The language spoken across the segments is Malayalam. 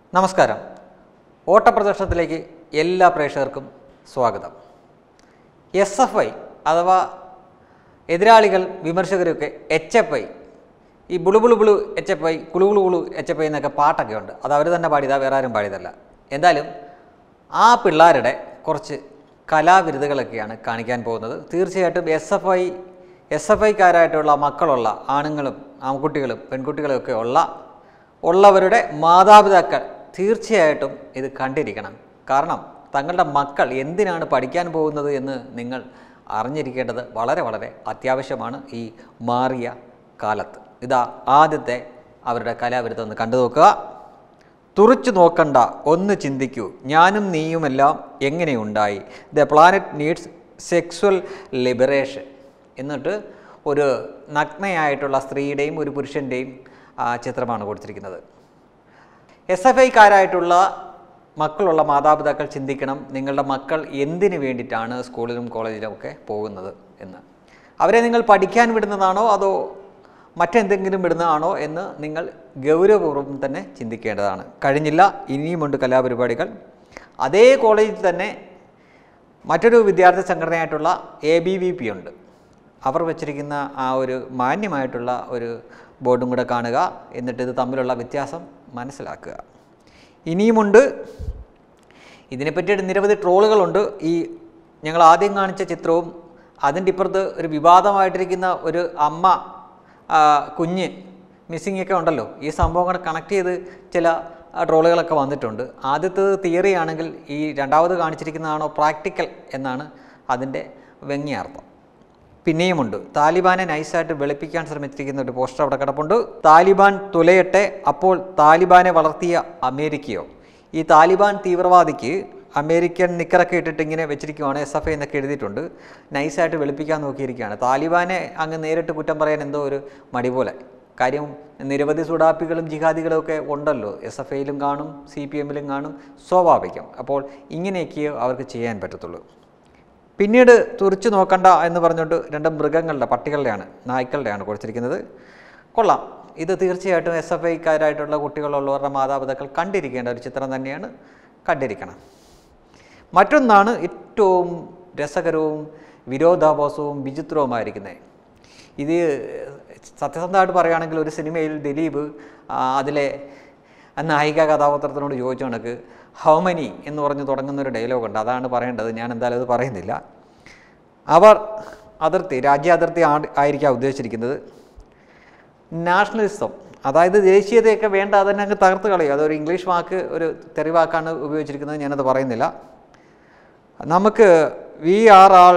നമസ്കാരം ഓട്ടപ്രദർശനത്തിലേക്ക് എല്ലാ പ്രേക്ഷകർക്കും സ്വാഗതം എസ് എഫ് ഐ അഥവാ എതിരാളികൾ വിമർശകരൊക്കെ എച്ച് എഫ് ഐ ഈ ബുളു ബുളു ബുളു എച്ച് എഫ് ഐ കുളു കുളു കുളു എച്ച് എഫ് ഐ എന്നൊക്കെ പാട്ടൊക്കെ ഉണ്ട് അത് അവർ തന്നെ പാടിയതാ വേറെ ആരും പാടിയതല്ല എന്തായാലും ആ പിള്ളേരുടെ കുറച്ച് കലാവിരുതുകളൊക്കെയാണ് കാണിക്കാൻ പോകുന്നത് തീർച്ചയായിട്ടും S F I S F ഐക്കാരായിട്ടുള്ള മക്കളുള്ള ആണുങ്ങളും ആൺകുട്ടികളും പെൺകുട്ടികളും ഒക്കെ ഉള്ള ഉള്ളവരുടെ മാതാപിതാക്കൾ തീർച്ചയായിട്ടും ഇത് കണ്ടിരിക്കണം കാരണം തങ്ങളുടെ മക്കൾ എന്തിനാണ് പഠിക്കാൻ പോകുന്നത് എന്ന് നിങ്ങൾ അറിഞ്ഞിരിക്കേണ്ടത് വളരെ വളരെ അത്യാവശ്യമാണ് ഈ മാറിയ കാലത്ത് ഇതാ ആദ്യത്തെ അവരുടെ കലാവിരുദ്ധം ഒന്ന് കണ്ടു നോക്കുക തുറച്ചു നോക്കണ്ട ഒന്ന് ചിന്തിക്കൂ ഞാനും നീയുമെല്ലാം എങ്ങനെയുണ്ടായി the planet needs sexual liberation എന്നിട്ട് ഒരു നഗ്നയായിട്ടുള്ള സ്ത്രീയുടെയും ഒരു പുരുഷൻ്റെയും ആ, ചിത്രമാണ് കൊടുത്തിരിക്കുന്നത് എസ് എഫ് ഐക്കാരായിട്ടുള്ള മക്കളുള്ള മാതാപിതാക്കൾ ചിന്തിക്കണം നിങ്ങളുടെ മക്കൾ എന്തിനു വേണ്ടിയിട്ടാണ് സ്കൂളിലും കോളേജിലും ഒക്കെ പോകുന്നത് എന്ന് അവരെ നിങ്ങൾ പഠിക്കാൻ വിടുന്നതാണോ അതോ മറ്റെന്തെങ്കിലും വിടുന്നതാണോ എന്ന് നിങ്ങൾ ഗൗരവപൂർവ്വം തന്നെ ചിന്തിക്കേണ്ടതാണ് കഴിഞ്ഞില്ല ഇനിയുമുണ്ട് കലാപരിപാടികൾ അതേ കോളേജിൽ തന്നെ മറ്റൊരു വിദ്യാർത്ഥി സംഘടനയായിട്ടുള്ള എ ബി വി പി ഉണ്ട് അവർ വച്ചിരിക്കുന്ന ആ ഒരു മാന്യമായിട്ടുള്ള ഒരു ബോർഡും കൂടെ കാണുക എന്നിട്ട് ഇത് തമ്മിലുള്ള വ്യത്യാസം മനസ്സിലാക്കുക ഇനിയുമുണ്ട് ഇതിനെപ്പറ്റിയിട്ട് നിരവധി ട്രോളുകളുണ്ട് ഈ ഞങ്ങൾ ആദ്യം കാണിച്ച ചിത്രവും അതിൻ്റെ ഇപ്പുറത്ത് ഒരു വിവാദമായിട്ടിരിക്കുന്ന ഒരു അമ്മ ആ, കുഞ്ഞ് മിസ്സിംഗ് ഒക്കെ ഉണ്ടല്ലോ ഈ സംഭവം കൂടെ കണക്ട് ചെയ്ത് ചില ആ, ട്രോളുകളൊക്കെ വന്നിട്ടുണ്ട് ആദ്യത്തേത് തിയറി ആണെങ്കിൽ ഈ രണ്ടാമത് കാണിച്ചിരിക്കുന്നതാണോ പ്രാക്ടിക്കൽ എന്നാണ് അതിൻ്റെ വ്യംഗ്യാർത്ഥം പിന്നെയുമുണ്ട് താലിബാനെ നൈസായിട്ട് വെളുപ്പിക്കാൻ ശ്രമിച്ചിരിക്കുന്ന ഒരു പോസ്റ്റർ അവിടെ കിടപ്പുണ്ട് താലിബാൻ തുലയട്ടെ അപ്പോൾ താലിബാനെ വളർത്തിയ അമേരിക്കയോ ഈ താലിബാൻ തീവ്രവാദിക്ക് അമേരിക്കൻ നിക്കറൊക്കെ ഇട്ടിട്ട് ഇങ്ങനെ വെച്ചിരിക്കുവാണ് എസ് എഫ് ഐ എന്നൊക്കെ എഴുതിയിട്ടുണ്ട് നൈസായിട്ട് വെളുപ്പിക്കാൻ നോക്കിയിരിക്കുകയാണ് താലിബാനെ അങ്ങ് നേരിട്ട് കുറ്റം പറയാൻ എന്തോ ഒരു മടി പോലെ കാര്യം നിരവധി സുഡാപ്പികളും ജിഹാദികളും ഒക്കെ ഉണ്ടല്ലോ എസ് എഫ് ഐയിലും കാണും സി പി എമ്മിലും കാണും സ്വാഭാവികം അപ്പോൾ ഇങ്ങനെയൊക്കെ അവർക്ക് ചെയ്യാൻ പറ്റത്തുള്ളൂ പിന്നീട് തുറിച്ചു നോക്കണ്ട എന്ന് പറഞ്ഞുകൊണ്ട് രണ്ട് മൃഗങ്ങളുടെ പട്ടികളുടെയാണ് നായ്ക്കളുടെയാണ് കൊടുത്തിരിക്കുന്നത് കൊള്ളാം ഇത് തീർച്ചയായിട്ടും എസ് എഫ് ഐക്കാരായിട്ടുള്ള കുട്ടികളുള്ളവരുടെ മാതാപിതാക്കൾ കണ്ടിരിക്കേണ്ട ഒരു ചിത്രം തന്നെയാണ് കണ്ടിരിക്കണം മറ്റൊന്നാണ് ഏറ്റവും രസകരവും വിരോധാഭാസവും വിചിത്രവുമായിരിക്കുന്നത് ഇത് സത്യസന്ധമായിട്ട് പറയുകയാണെങ്കിൽ ഒരു സിനിമയിൽ ദിലീപ് ആ, അതിലെ നായിക കഥാപാത്രത്തിനോട് ചോദിച്ച കണക്ക് ഹൗമനി എന്ന് പറഞ്ഞ് തുടങ്ങുന്ന ഒരു ഡയലോഗുണ്ട് അതാണ് പറയേണ്ടത് ഞാൻ എന്തായാലും അത് പറയുന്നില്ല അവർ അതിർത്തി രാജ്യാതിർത്തി ആ- ആയിരിക്കാം ഉദ്ദേശിച്ചിരിക്കുന്നത് നാഷണലിസം അതായത് ദേശീയതയൊക്കെ വേണ്ട അതന്നെ അങ്ങ് തകർത്ത് കളയും അതൊരു ഇംഗ്ലീഷ് വാക്ക് ഒരു തെറിവാക്കാണ് ഉപയോഗിച്ചിരിക്കുന്നത് ഞാനത് പറയുന്നില്ല നമുക്ക് വി ആർ ആൾ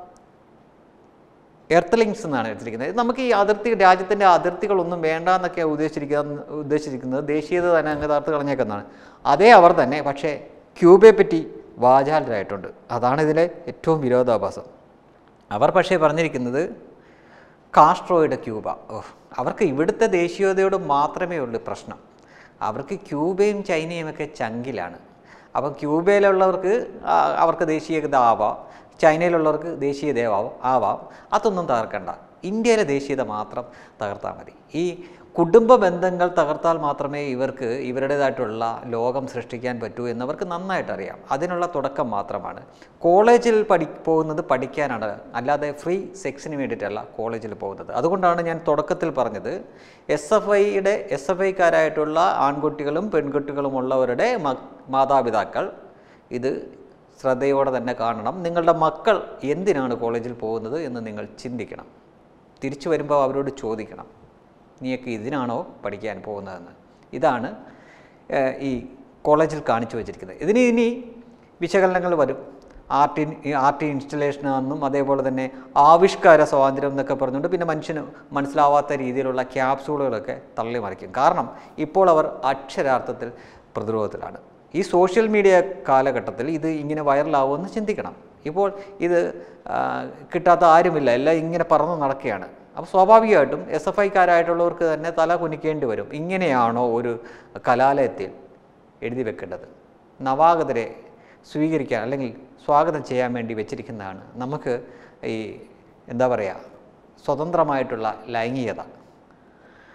എർത്തലിങ്സ് എന്നാണ് എടുത്തിരിക്കുന്നത് ഇത് നമുക്ക് ഈ അതിർത്തി രാജ്യത്തിൻ്റെ അതിർത്തികളൊന്നും വേണ്ട എന്നൊക്കെ ഉദ്ദേശിച്ചിരിക്കുന്ന ഉദ്ദേശിച്ചിരിക്കുന്നത് ദേശീയത തന്നെ അങ്ങ് തകർത്ത് കളഞ്ഞേക്കുന്നതാണ് അതേ അവർ തന്നെ പക്ഷേ ക്യൂബയെ പറ്റി വാചാലരായിട്ടുണ്ട് അതാണ് ഇതിലെ ഏറ്റവും വിരോധാഭാസം അവർ പക്ഷേ പറഞ്ഞിരിക്കുന്നത് കാസ്ട്രോയുടെ ക്യൂബ ഓഹ് അവർക്ക് ഇവിടുത്തെ ദേശീയതയോട് മാത്രമേ ഉള്ളൂ പ്രശ്നം അവർക്ക് ക്യൂബയും ചൈനയും ഒക്കെ ചങ്കിലാണ് അപ്പം ക്യൂബയിലുള്ളവർക്ക് ആ, അവർക്ക് ദേശീയത ആവാം ചൈനയിലുള്ളവർക്ക് ദേശീയത ആവാം ആവാം അതൊന്നും തകർക്കണ്ട ഇന്ത്യയിലെ ദേശീയത മാത്രം തകർത്താൽ മതി ഈ കുടുംബ ബന്ധങ്ങൾ തകർത്താൽ മാത്രമേ ഇവർക്ക് ഇവരുടേതായിട്ടുള്ള ലോകം സൃഷ്ടിക്കാൻ പറ്റൂ എന്നവർക്ക് നന്നായിട്ട് അറിയാം അതിനുള്ള തുടക്കം മാത്രമാണ് കോളേജിൽ പഠി പോകുന്നത് പഠിക്കാനാണ് അല്ലാതെ ഫ്രീ സെക്സിന് വേണ്ടിയിട്ടല്ല കോളേജിൽ പോകുന്നത് അതുകൊണ്ടാണ് ഞാൻ തുടക്കത്തിൽ പറഞ്ഞത് എസ് എഫ് ഐയുടെ എസ് എഫ് ഐക്കാരായിട്ടുള്ള ആൺകുട്ടികളും പെൺകുട്ടികളും ഉള്ളവരുടെ മ- മാതാപിതാക്കൾ ഇത് ശ്രദ്ധയോടെ തന്നെ കാണണം നിങ്ങളുടെ മക്കൾ എന്തിനാണ് കോളേജിൽ പോകുന്നത് എന്ന് നിങ്ങൾ ചിന്തിക്കണം തിരിച്ചു വരുമ്പോൾ അവരോട് ചോദിക്കണം നീയൊക്കെ ഇതിനാണോ പഠിക്കാൻ പോകുന്നതെന്ന് ഇതാണ് ഏഹ്, ഈ കോളേജിൽ കാണിച്ചു വച്ചിരിക്കുന്നത് ഇതിന് ഇനി വിശകലനങ്ങൾ വരും ആർട്ട് ഇൻ ആർട്ട് ഇൻസ്റ്റലേഷനാണെന്നും അതേപോലെ തന്നെ ആവിഷ്കാര സ്വാതന്ത്ര്യം എന്നൊക്കെ പറഞ്ഞുകൊണ്ട് പിന്നെ മനുഷ്യന് മനസ്സിലാവാത്ത രീതിയിലുള്ള ക്യാപ്സൂളുകളൊക്കെ തള്ളി മറിക്കും കാരണം ഇപ്പോൾ അവർ അക്ഷരാർത്ഥത്തിൽ പ്രതിരോധത്തിലാണ് ഈ സോഷ്യൽ മീഡിയ കാലഘട്ടത്തിൽ ഇത് ഇങ്ങനെ വൈറലാവുമെന്ന് ചിന്തിക്കണം ഇപ്പോൾ ഇത് ആ, കിട്ടാത്ത ആരുമില്ല എല്ലാം ഇങ്ങനെ പറന്ന് നടക്കുകയാണ് അപ്പോൾ സ്വാഭാവികമായിട്ടും എസ് എഫ് ഐക്കാരായിട്ടുള്ളവർക്ക് തന്നെ തല കുനിക്കേണ്ടി വരും ഇങ്ങനെയാണോ ഒരു കലാലയത്തിൽ എഴുതി വെക്കേണ്ടത് നവാഗതരെ സ്വീകരിക്കാൻ അല്ലെങ്കിൽ സ്വാഗതം ചെയ്യാൻ വേണ്ടി വെച്ചിരിക്കുന്നതാണ് നമുക്ക് ഈ എന്താ പറയുക സ്വതന്ത്രമായിട്ടുള്ള ലൈംഗികത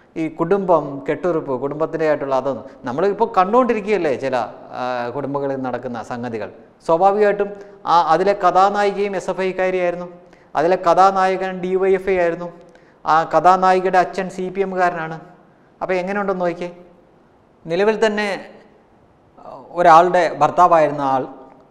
ഈ കുടുംബം കെട്ടുറുപ്പ് കുടുംബത്തിൻ്റെ ആയിട്ടുള്ള അതൊന്നും നമ്മളിപ്പോൾ കണ്ടുകൊണ്ടിരിക്കുകയല്ലേ ചില ആ, കുടുംബങ്ങളിൽ നടക്കുന്ന സംഗതികൾ സ്വാഭാവികമായിട്ടും ആ അതിലെ കഥാനായികയും എസ് എഫ് ഐക്കാരിയായിരുന്നു അതിലെ കഥാനായകൻ ഡി വൈ എഫ് ഐ ആയിരുന്നു ആ കഥാനായികയുടെ അച്ഛൻ സി പി എമ്മുകാരനാണ് അപ്പോൾ എങ്ങനെയുണ്ടെന്ന് നോക്കിയേ നിലവിൽ തന്നെ ഒരാളുടെ ഭർത്താവായിരുന്ന ആൾ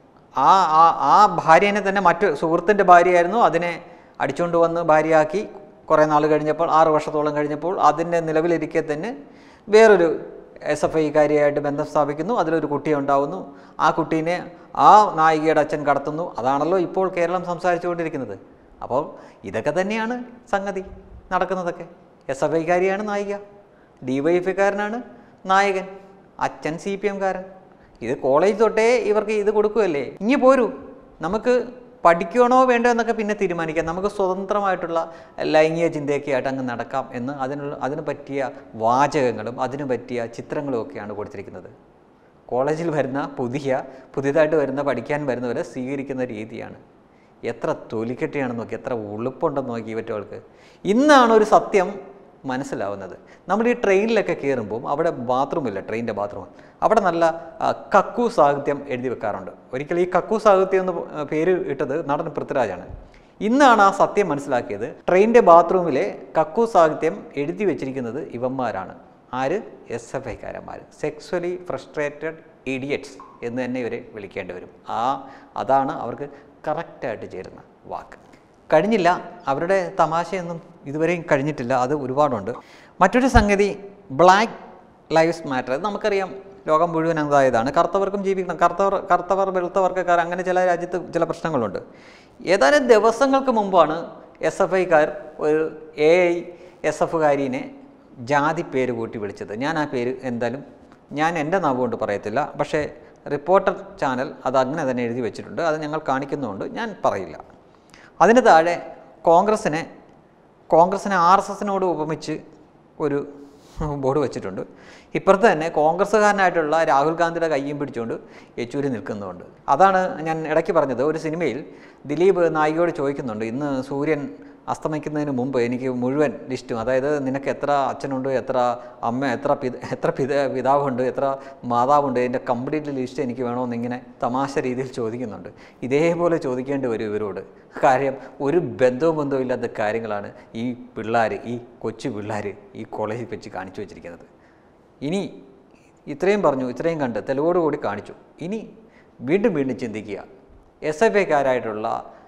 ആ ആ ആ ഭാര്യനെ തന്നെ മറ്റു സുഹൃത്തിൻ്റെ ഭാര്യയായിരുന്നു അതിനെ അടിച്ചുകൊണ്ട് വന്ന് ഭാര്യയാക്കി കുറേ നാൾ കഴിഞ്ഞപ്പോൾ ആറ് വർഷത്തോളം കഴിഞ്ഞപ്പോൾ അതിൻ്റെ നിലവിലിരിക്കെ തന്നെ വേറൊരു എസ് എഫ് ഐക്കാരിയായിട്ട് ബന്ധം സ്ഥാപിക്കുന്നു അതിലൊരു കുട്ടി ഉണ്ടാവുന്നു ആ കുട്ടീനെ ആ നായികയുടെ അച്ഛൻ കടത്തുന്നു അതാണല്ലോ ഇപ്പോൾ കേരളം സംസാരിച്ചുകൊണ്ടിരിക്കുന്നത് അപ്പോൾ ഇതൊക്കെ തന്നെയാണ് സംഗതി നടക്കുന്നതൊക്കെ എസ് എഫ് ഐക്കാരിയാണ് നായിക ഡി വൈ എഫ് കാരനാണ് നായകൻ അച്ഛൻ സി പി എംകാരൻ ഇത് കോളേജ് തൊട്ടേ ഇവർക്ക് ഇത് കൊടുക്കുകയല്ലേ ഇനി പോരൂ നമുക്ക് പഠിക്കണോ വേണ്ടോ എന്നൊക്കെ പിന്നെ തീരുമാനിക്കാം നമുക്ക് സ്വതന്ത്രമായിട്ടുള്ള ലൈംഗിക ചിന്തയൊക്കെ ആയിട്ട് അങ്ങ് നടക്കാം എന്ന് അതിനുള്ള അതിന് പറ്റിയ വാചകങ്ങളും അതിന് പറ്റിയ ചിത്രങ്ങളും ഒക്കെയാണ് കൊടുത്തിരിക്കുന്നത് കോളേജിൽ വരുന്ന പുതിയ പുതിയതായിട്ട് വരുന്ന പഠിക്കാൻ വരുന്നവരെ സ്വീകരിക്കുന്ന രീതിയാണ് എത്ര തൊലിക്കെട്ടിയാണെന്ന് നോക്കി എത്ര ഉളുപ്പുണ്ടെന്ന് നോക്കി ഇവറ്റകൾക്ക് ഇന്നാണ് ഒരു സത്യം മനസ്സിലാവുന്നത് നമ്മൾ ഈ ട്രെയിനിലൊക്കെ കയറുമ്പോൾ അവിടെ ബാത്റൂമില്ല ട്രെയിനിൻ്റെ ബാത്റൂം അവിടെ നല്ല ആ, കക്കു സാഹിത്യം എഴുതി വെക്കാറുണ്ട് ഒരിക്കൽ ഈ കക്കു സാഹിത്യം എന്ന് പ- പേര് ഇട്ടത് നടൻ പൃഥ്വിരാജാണ് ഇന്നാണ് ആ സത്യം മനസ്സിലാക്കിയത് ട്രെയിനിൻ്റെ ബാത്റൂമിലെ കക്കു സാഹിത്യം എഴുതി വെച്ചിരിക്കുന്നത് ഇവന്മാരാണ് ആര് എസ് എഫ് ഐക്കാരന്മാർ സെക്സ്വലി ഫ്രസ്ട്രേറ്റഡ് ഇഡിയറ്റ്സ് എന്ന് തന്നെ ഇവരെ വിളിക്കേണ്ടി വരും ആ അതാണ് അവർക്ക് കറക്റ്റായിട്ട് ചേരുന്ന വാക്ക് കഴിഞ്ഞില്ല അവരുടെ തമാശയൊന്നും ഇതുവരെയും കഴിഞ്ഞിട്ടില്ല അത് ഒരുപാടുണ്ട് മറ്റൊരു സംഗതി ബ്ലാക്ക് ലൈവ്സ് മാറ്റർ അത് നമുക്കറിയാം ലോകം മുഴുവൻ അതായതാണ് കറുത്തവർക്കും ജീവിക്കണം കറുത്തവർ കറുത്തവർ വെളുത്തവർക്കാർ അങ്ങനെ ചില രാജ്യത്ത് ചില പ്രശ്നങ്ങളുണ്ട് ഏതാനും ദിവസങ്ങൾക്ക് മുമ്പാണ് എസ് എഫ് ഐക്കാർ ഒരു എ ഐ എസ് എഫുകാരിനെ ജാതി പേര് കൂട്ടി വിളിച്ചത് ഞാൻ ആ പേര് എന്തായാലും ഞാൻ എൻ്റെ നാവ് കൊണ്ട് പറയത്തില്ല പക്ഷേ റിപ്പോർട്ടർ ചാനൽ അത് അങ്ങനെ തന്നെ എഴുതി വെച്ചിട്ടുണ്ട് അത് ഞങ്ങൾ കാണിക്കുന്നുണ്ട് ഞാൻ പറയില്ല അതിന് താഴെ കോൺഗ്രസ്സിനെ കോൺഗ്രസ്സിനെ ആർ എസ് എസിനോട് ഉപമിച്ച് ഒരു ബോർഡ് വെച്ചിട്ടുണ്ട് ഇപ്പുറത്ത് തന്നെ കോൺഗ്രസ്സുകാരനായിട്ടുള്ള രാഹുൽ ഗാന്ധിയുടെ കയ്യും പിടിച്ചുകൊണ്ട് യെച്ചൂരി നിൽക്കുന്നുണ്ട് അതാണ് ഞാൻ ഇടയ്ക്ക് പറഞ്ഞത് ഒരു സിനിമയിൽ ദിലീപ് നായികയോട് ചോദിക്കുന്നുണ്ട് ഇന്ന് സൂര്യൻ അസ്തമിക്കുന്നതിന് മുമ്പ് എനിക്ക് മുഴുവൻ ലിസ്റ്റും അതായത് നിനക്ക് എത്ര അച്ഛനുണ്ട് എത്ര അമ്മ എത്ര പിത എത്ര പിത പിതാവുണ്ട് എത്ര മാതാവുണ്ട് ഇതിൻ്റെ കംപ്ലീറ്റ് ലിസ്റ്റ് എനിക്ക് വേണമെന്ന് ഇങ്ങനെ തമാശ രീതിയിൽ ചോദിക്കുന്നുണ്ട് ഇതേപോലെ ചോദിക്കേണ്ടി വരും ഇവരോട് കാര്യം ഒരു ബന്ധവും ബന്ധവും ഇല്ലാത്ത കാര്യങ്ങളാണ് ഈ പിള്ളേർ ഈ കൊച്ചു പിള്ളേർ ഈ കോളേജിൽ വെച്ച് കാണിച്ചു വെച്ചിരിക്കുന്നത് ഇനി ഇത്രയും പറഞ്ഞു ഇത്രയും കണ്ട് തെളിവോടുകൂടി കാണിച്ചു ഇനി വീണ്ടും വീണ്ടും ചിന്തിക്കുക എസ് എഫ് ഐക്കാരായിട്ടുള്ള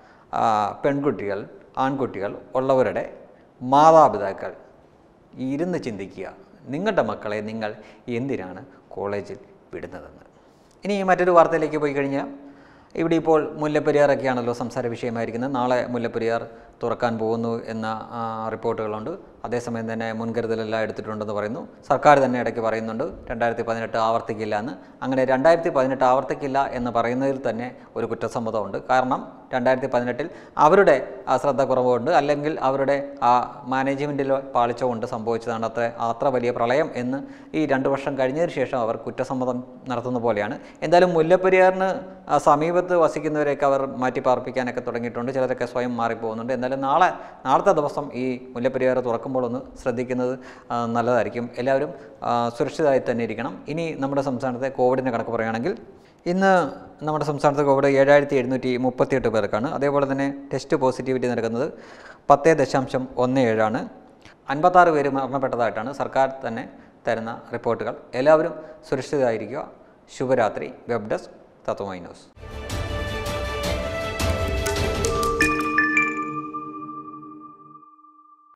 പെൺകുട്ടികൾ ആൺകുട്ടികൾ ഉള്ളവരുടെ മാതാപിതാക്കൾ ഇരുന്ന് ചിന്തിക്കുക നിങ്ങളുടെ മക്കളെ നിങ്ങൾ എന്തിനാണ് കോളേജിൽ വിടുന്നതെന്ന് ഇനി മറ്റൊരു വാർത്തയിലേക്ക് പോയി കഴിഞ്ഞാൽ ഇവിടെ ഇപ്പോൾ മുല്ലപ്പെരിയാറൊക്കെയാണല്ലോ സംസാര വിഷയമായിരിക്കുന്നത് നാളെ മുല്ലപ്പെരിയാർ തുറക്കാൻ പോകുന്നു എന്ന ആ, റിപ്പോർട്ടുകളുണ്ട് അതേസമയം തന്നെ മുൻകരുതലെല്ലാം എടുത്തിട്ടുണ്ടെന്ന് പറയുന്നു സർക്കാർ തന്നെ ഇടയ്ക്ക് പറയുന്നുണ്ട് രണ്ടായിരത്തി പതിനെട്ട് ആവർത്തിക്കില്ല എന്ന് അങ്ങനെ രണ്ടായിരത്തി പതിനെട്ട് ആവർത്തിക്കില്ല എന്ന് പറയുന്നതിൽ തന്നെ ഒരു കുറ്റസമ്മതമുണ്ട് കാരണം രണ്ടായിരത്തി പതിനെട്ടിൽ അവരുടെ ആ ശ്രദ്ധ കുറവുകൊണ്ട് അല്ലെങ്കിൽ അവരുടെ ആ മാനേജ്മെൻറ്റിൽ പാളിച്ച കൊണ്ട് സംഭവിച്ചതാണ് അത്ര അത്ര വലിയ പ്രളയം എന്ന് ഈ രണ്ട് വർഷം കഴിഞ്ഞതിന് ശേഷം അവർ കുറ്റസമ്മതം നടത്തുന്ന പോലെയാണ് എന്തായാലും മുല്ലപ്പെരിയാറിന് ആ സമീപത്ത് വസിക്കുന്നവരെയൊക്കെ അവർ മാറ്റി പാർപ്പിക്കാനൊക്കെ തുടങ്ങിയിട്ടുണ്ട് ചിലരൊക്കെ സ്വയം മാറിപ്പോകുന്നുണ്ട് എന്തായാലും നാളെ നാളത്തെ ദിവസം ഈ മുല്ലപ്പെരിയാർ തുറക്കുമ്പോൾ ഒന്ന് ശ്രദ്ധിക്കുന്നത് ആ, നല്ലതായിരിക്കും എല്ലാവരും ആ, സുരക്ഷിതമായി തന്നെ ഇരിക്കണം ഇനി നമ്മുടെ സംസ്ഥാനത്തെ കോവിഡിൻ്റെ കണക്ക് പറയുകയാണെങ്കിൽ ഇന്ന് നമ്മുടെ സംസ്ഥാനത്ത് കോവിഡ് ഏഴായിരത്തി എഴുന്നൂറ്റി മുപ്പത്തിയെട്ട് പേർക്കാണ് അതേപോലെ തന്നെ ടെസ്റ്റ് പോസിറ്റിവിറ്റി നടക്കുന്നത് പത്ത് ദശാംശം ഒന്ന് ഏഴാണ് അൻപത്താറ് പേര് മരണപ്പെട്ടതായിട്ടാണ് സർക്കാർ തന്നെ തരുന്ന റിപ്പോർട്ടുകൾ എല്ലാവരും സുരക്ഷിതരായിരിക്കുക ശുഭരാത്രി വെബ് ഡെസ്ക് തത്വമൈ ന്യൂസ്